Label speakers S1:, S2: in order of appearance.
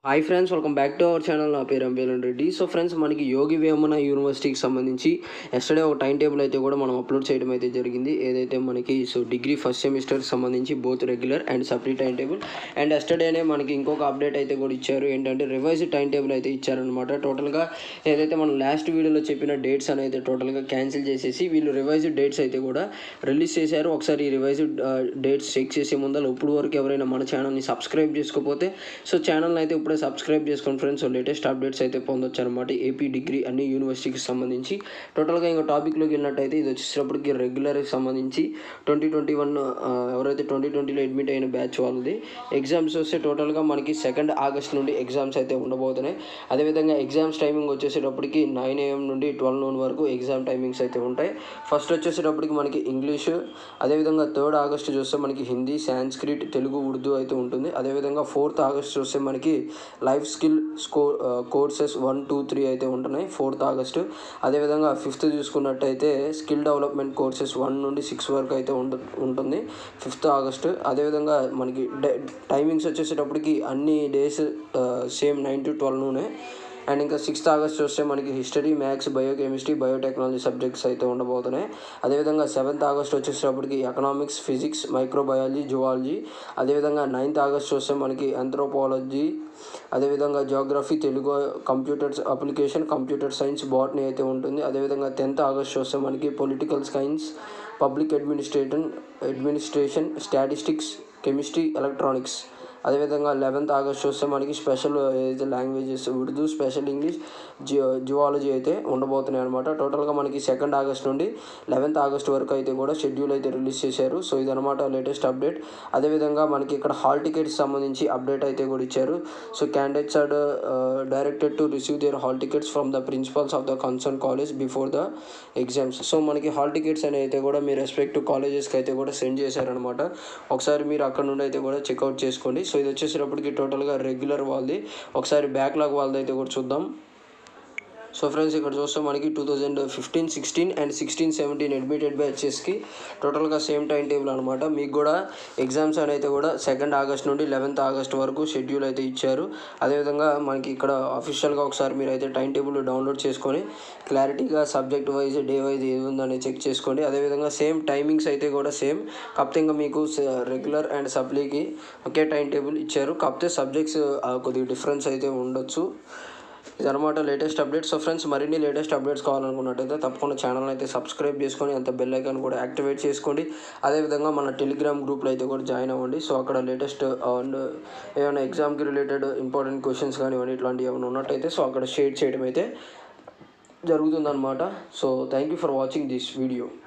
S1: hi friends welcome back to our channel నా పేరు అంబేలన్ Reddy so friends మనకి యోగి వేమన యూనివర్సిటీకి సంబంధించి ఎస్టర్డే ఒక టైం టేబుల్ అయితే కూడా మనం అప్లోడ్ చేయడం అయితే జరిగింది ఏదైతే మనకి సో డిగ్రీ ఫస్ట్ సెమిస్టర్కి సంబంధించి both regular and separate time table and ఎస్టర్డేనే మనకి ఇంకొక అప్డేట్ అయితే కూడా ఇచ్చారు ఏంటంటే రివైజ్ టైం టేబుల్ అయితే ఇచ్చారనమాట టోటల్గా ఏదైతే మనం లాస్ట్ వీడియోలో చెప్పిన డేట్స్ అనేది టోటల్గా క్యాన్సిల్ చేసేసి వీళ్ళు రివైజ్డ్ డేట్స్ అయితే కూడా రిలీజ్ చేశారు ఒకసారి ఈ రివైజ్డ్ డేట్స్ చెక్ చేసే ముందర ఇప్పుడు వరకు ఎవరైనా మన ఛానల్ని సబ్స్క్రైబ్ చేసుకోకపోతే సో ఛానల్ని అయితే ఇప్పుడే సబ్స్క్రైబ్ చేసుకోండి ఫ్రెండ్స్ సో లేటెస్ట్ అప్డేట్స్ అయితే పొందొచ్చు అనమాట ఏపీ డిగ్రీ అన్ని యూనివర్సిటీకి సంబంధించి టోటల్గా ఇంకా టాపిక్లోకి వెళ్ళినట్టయితే ఇది వచ్చేటప్పటికి రెగ్యులర్కి సంబంధించి ట్వంటీ ట్వంటీ వన్ ఎవరైతే ట్వంటీ ట్వంటీలో అడ్మిట్ అయిన బ్యాచ్ వాళ్ళది ఎగ్జామ్స్ వస్తే టోటల్గా మనకి సెకండ్ ఆగస్ట్ నుండి ఎగ్జామ్స్ అయితే ఉండబోతున్నాయి అదేవిధంగా ఎగ్జామ్స్ టైమింగ్ వచ్చేసేటప్పటికి నైన్ ఏఎం నుండి ట్వెల్వ్ నూన్ వరకు ఎగ్జామ్ టైమింగ్స్ అయితే ఉంటాయి ఫస్ట్ వచ్చేసేటప్పటికి మనకి ఇంగ్లీష్ అదేవిధంగా థర్డ్ ఆగస్ట్ చూస్తే మనకి హిందీ సాంస్క్రిట్ తెలుగు ఉర్దూ అయితే ఉంటుంది అదేవిధంగా ఫోర్త్ ఆగస్ట్ చూస్తే మనకి లైఫ్ స్కిల్ స్కో కోర్సెస్ వన్ టూ త్రీ అయితే ఉంటున్నాయి ఫోర్త్ ఆగస్ట్ అదేవిధంగా ఫిఫ్త్ చూసుకున్నట్టయితే స్కిల్ డెవలప్మెంట్ కోర్సెస్ వన్ నుండి సిక్స్ వరకు అయితే ఉంట ఉంటుంది ఫిఫ్త్ ఆగస్ట్ అదేవిధంగా మనకి టైమింగ్స్ వచ్చేసేటప్పటికి అన్ని days same nine to twelve నూనే అండ్ ఇంకా సిక్స్త్ ఆగస్ట్ వస్తే మనకి history maths biochemistry biotechnology subjects అయితే ఉండబోతున్నాయి అదేవిధంగా సెవెంత్ ఆగస్ట్ వచ్చేటప్పటికి ఎకనామిక్స్ ఫిజిక్స్ మైక్రోబయాలజీ జువాలజీ అదేవిధంగా నైన్త్ ఆగస్ట్ వస్తే మనకి ఆంథ్రోపాలజీ అదేవిధంగా geography Telugu computers application computer science botany అయితే ఉంటుంది అదేవిధంగా టెన్త్ ఆగస్ట్ వస్తే మనకి political science public administration administration statistics chemistry electronics అదేవిధంగా లెవెన్త్ ఆగస్ట్ వస్తే మనకి స్పెషల్ ఏదైతే లాంగ్వేజెస్ ఉర్దూ స్పెషల్ ఇంగ్లీష్ జియో జియాలజీ అయితే ఉండబోతున్నాయి అనమాట టోటల్గా మనకి సెకండ్ ఆగస్ట్ నుండి లెవెన్త్ ఆగస్ట్ వరకు అయితే కూడా షెడ్యూల్ అయితే రిలీజ్ చేశారు సో ఇదనమాట లేటెస్ట్ అప్డేట్ అదేవిధంగా మనకి ఇక్కడ హాల్ టికెట్స్ సంబంధించి అప్డేట్ అయితే కూడా ఇచ్చారు so candidates are directed to receive their hall tickets from the principals of the concern college before the exams so మనకి హాల్ టికెట్స్ అని అయితే కూడా మీ రెస్పెక్టివ్ కాలేజెస్కి అయితే కూడా సెండ్ చేశారనమాట ఒకసారి మీరు అక్కడ నుండి అయితే కూడా చెక్అవుట్ చేసుకోండి సో ఇది వచ్చేసేటప్పటికి టోటల్గా రెగ్యులర్ వాళ్ళది ఒకసారి బ్యాక్లాగ్ వాళ్ళది అయితే కూడా చూద్దాం సో ఫ్రెండ్స్ ఇక్కడ చూస్తే మనకి two thousand fifteen sixteen and sixteen seventeen admitted బ్యాచెస్కి టోటల్గా సేమ్ టైం టేబుల్ అనమాట మీకు కూడా ఎగ్జామ్స్ అనేది కూడా సెకండ్ ఆగస్ట్ నుండి లెవెన్త్ ఆగస్ట్ వరకు షెడ్యూల్ అయితే ఇచ్చారు అదేవిధంగా మనకి ఇక్కడ అఫీషియల్గా ఒకసారి మీరు అయితే టైం టేబుల్ డౌన్లోడ్ చేసుకొని క్లారిటీగా సబ్జెక్ట్ వైజ్ డే వైజ్ ఏది ఉందని చెక్ చేసుకోండి అదేవిధంగా సేమ్ టైమింగ్స్ అయితే కూడా సేమ్ కాకపోతే ఇంకా మీకు రెగ్యులర్ అండ్ సప్లీకి ఒకే టైం టేబుల్ ఇచ్చారు కాకపోతే సబ్జెక్ట్స్ కొద్దిగా డిఫరెన్స్ అయితే ఉండొచ్చు ఇదనమాట లేటెస్ట్ అప్డేట్స్ సో ఫ్రెండ్స్ మరిన్ని లేటెస్ట్ అప్డేట్స్ కావాలనుకున్నట్టయితే తప్పకుండా ఛానల్ అయితే సబ్స్క్రైబ్ చేసుకొని అంత బెల్ ఐకాన్ కూడా యాక్టివేట్ చేసుకోండి అదేవిధంగా మన టెలిగ్రామ్ గ్రూప్లో అయితే కూడా జాయిన్ అవ్వండి సో అక్కడ లేటెస్ట్ అండ్ ఏమైనా ఎగ్జామ్కి రిలేటెడ్ ఇంపార్టెంట్ క్వశ్చన్స్ కానివ్వండి ఇట్లాంటివి ఏమైనా ఉన్నట్టయితే సో అక్కడ షేర్ చేయడం అయితే జరుగుతుందన్నమాట so thank you for watching this video